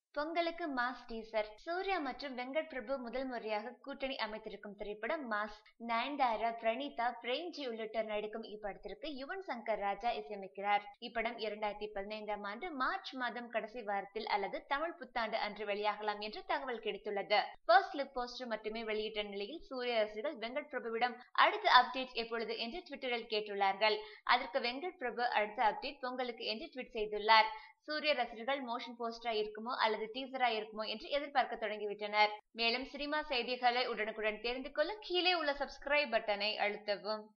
பொங்கலுக்கு mass teaser Surya மற்றும் வெங்கட் பிரபு முதல் முறையாக கூட்டணி அமைத்திருக்கும் திரைப்படம் மாஸ் நயன்தாரா பிரணீதா பிரேம்ஜி உள்ளிட்டோர் நடிக்கும் இப்படத்திற்கு யுவன் சங்கர் ராஜா இசையமைக்கிறார் இப்படம் இரண்டாயிரத்தி பதினைந்தாம் ஆண்டு மார்ச் மாதம் கடைசி வாரத்தில் அல்லது தமிழ் புத்தாண்டு அன்று வெளியாகலாம் என்று தகவல் கிடைத்துள்ளது ஃபர்ஸ்ட் லுக் போஸ்டர் மட்டுமே வெளியிட்ட நிலையில் சூர்யா ரசிகர்கள் வெங்கட் பிரபுவிடம் அடுத்த அப்டேட் எப்பொழுது என்று ட்விட்டரில் கேட்டுள்ளார்கள் அதற்கு வெங்கட் பிரபு அடுத்த அப்டேட் பொங்கலுக்கு என்று ட்வீட் செய்துள்ளார் சூர்யா ரசிகர்கள் மோஷன் போஸ்டரா இருக்குமோ அல்லது டீசரா இருக்குமோ என்று எதிர்பார்க்க தொடங்கிவிட்டனர் மேலும் சினிமா செய்திகளை உடனுக்குடன் தெரிந்து கொள்ள கீழே உள்ள சப்ஸ்கிரைப் பட்டனை அழுத்தவும்